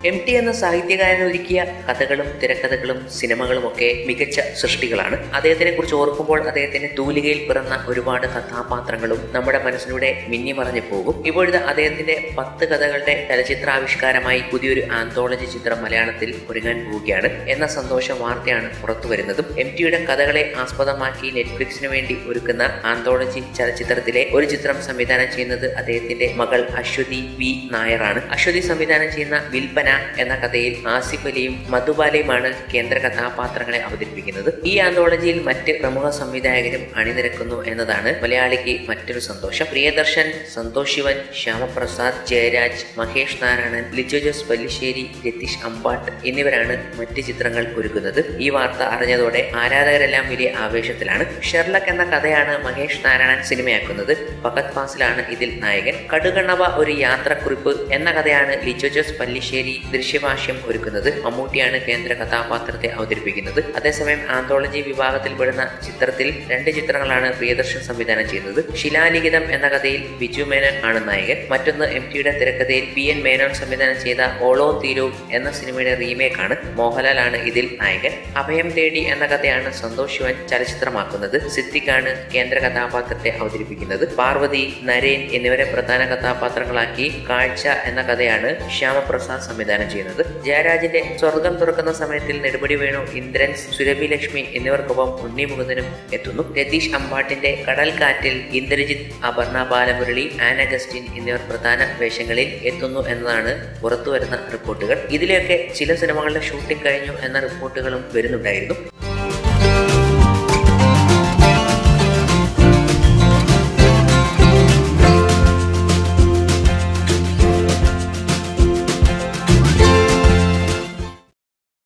M T എന്ന സാഹിത്യകാരൻ ഒരുക്കിയ കഥകളും തിരക്കഥകളും സിനിമകളും ഒക്കെ മികച്ച സൃഷ്ടികളാണ് അദ്ദേഹത്തിനെ കുറിച്ച് ഓർക്കുമ്പോൾ അദ്ദേഹത്തിന്റെ തൂലികയിൽ പിറന്ന ഒരുപാട് കഥാപാത്രങ്ങളും നമ്മുടെ മനസ്സിലൂടെ മിന്നിമറഞ്ഞു പോകും ഇപ്പോഴത്തെ അദ്ദേഹത്തിന്റെ പത്ത് കഥകളുടെ ചലച്ചിത്രാവിഷ്കാരമായി പുതിയൊരു ആന്തോളജി ചിത്രം മലയാളത്തിൽ ഒരുങ്ങാൻ പോവുകയാണ് എന്ന സന്തോഷ വാർത്തയാണ് പുറത്തു വരുന്നതും എം ടിയുടെ കഥകളെ ആസ്പദമാക്കി നെറ്റ്ഫ്ലിക്സിന് വേണ്ടി ഒരുക്കുന്ന ആന്തോളജി ചലച്ചിത്രത്തിലെ ഒരു ചിത്രം സംവിധാനം ചെയ്യുന്നത് അദ്ദേഹത്തിന്റെ മകൾ അശ്വതി വി നായരാണ് അശ്വതി സംവിധാനം ചെയ്യുന്ന വിൽപ്പന എന്ന കഥയിൽ ആസിഫ് അലിയും മധുബാലയുമാണ് കേന്ദ്ര കഥാപാത്രങ്ങളെ അവതരിപ്പിക്കുന്നത് ഈ ആന്തോളജിയിൽ മറ്റ് പ്രമുഖ സംവിധായകരും അണിനിരക്കുന്നു എന്നതാണ് മലയാളിക്ക് മറ്റൊരു സന്തോഷം പ്രിയദർശൻ സന്തോഷ് ശിവൻ ശ്യാമപ്രസാദ് ജയരാജ് മഹേഷ് നാരായണൻ ലിജോ ജോസ് പല്ലിശ്ശേരി രതീഷ് അമ്പാട്ട് എന്നിവരാണ് മറ്റ് ചിത്രങ്ങൾ ഒരുക്കുന്നത് ഈ വാർത്ത അറിഞ്ഞതോടെ ആരാധകരെല്ലാം വലിയ ആവേശത്തിലാണ് ഷെർലക് എന്ന കഥയാണ് മഹേഷ് നാരായണൻ സിനിമയാക്കുന്നത് ഫഹദ് ഫാസിലാണ് ഇതിൽ നായകൻ കടുകണ്ണവ ഒരു യാത്രക്കുറിപ്പ് എന്ന കഥയാണ് ലിജോ ജോസ് പല്ലിശ്ശേരി ദൃശ്യഭാഷ്യം ഒരുക്കുന്നത് മമ്മൂട്ടിയാണ് കേന്ദ്ര കഥാപാത്രത്തെ അവതരിപ്പിക്കുന്നത് അതേസമയം ആന്തോളജി വിഭാഗത്തിൽപ്പെടുന്ന ചിത്രത്തിൽ രണ്ട് ചിത്രങ്ങളാണ് പ്രിയദർശൻ സംവിധാനം ചെയ്യുന്നത് ശിലാലിഖിതം എന്ന കഥയിൽ ബിജു മേനോൻ ആണ് നായകൻ മറ്റൊന്ന് എം ടിയുടെ തിരക്കഥയിൽ പി എൻ മേനോൻ സംവിധാനം ചെയ്ത ഓളോ തീരോ എന്ന സിനിമയുടെ റീമേക്ക് ആണ് മോഹൻലാൽ ആണ് ഇതിൽ നായകൻ അഭയം തേടി എന്ന കഥയാണ് സന്തോഷ് ശിവൻ ചലച്ചിത്രമാക്കുന്നത് സിദ്ദിഖാണ് കേന്ദ്ര കഥാപാത്രത്തെ അവതരിപ്പിക്കുന്നത് പാർവതി നരേൻ എന്നിവരെ പ്രധാന കഥാപാത്രങ്ങളാക്കി കാഴ്ച എന്ന കഥയാണ് ശ്യാമപ്രസാദ് സംവിധാനം ചെയ്യുന്നത് ജയരാജിന്റെ സ്വർഗം തുറക്കുന്ന സമയത്തിൽ നെടുപടി വേണു ഇന്ദ്രൻസ് സുരഭി ലക്ഷ്മി എന്നിവർക്കൊപ്പം ഉണ്ണി മുകുന്ദനും എത്തുന്നു രതീഷ് അമ്പാട്ടിന്റെ കടൽ കാറ്റിൽ ഇന്ദ്രജിത്ത് അപർണ ബാലമുരളി ആന ജസ്റ്റിൻ എന്നിവർ പ്രധാന വേഷങ്ങളിൽ എത്തുന്നു എന്നതാണ് പുറത്തുവരുന്ന റിപ്പോർട്ടുകൾ ഇതിലെയൊക്കെ ചില സിനിമകളുടെ ഷൂട്ടിംഗ് കഴിഞ്ഞു എന്ന റിപ്പോർട്ടുകളും വരുന്നുണ്ടായിരുന്നു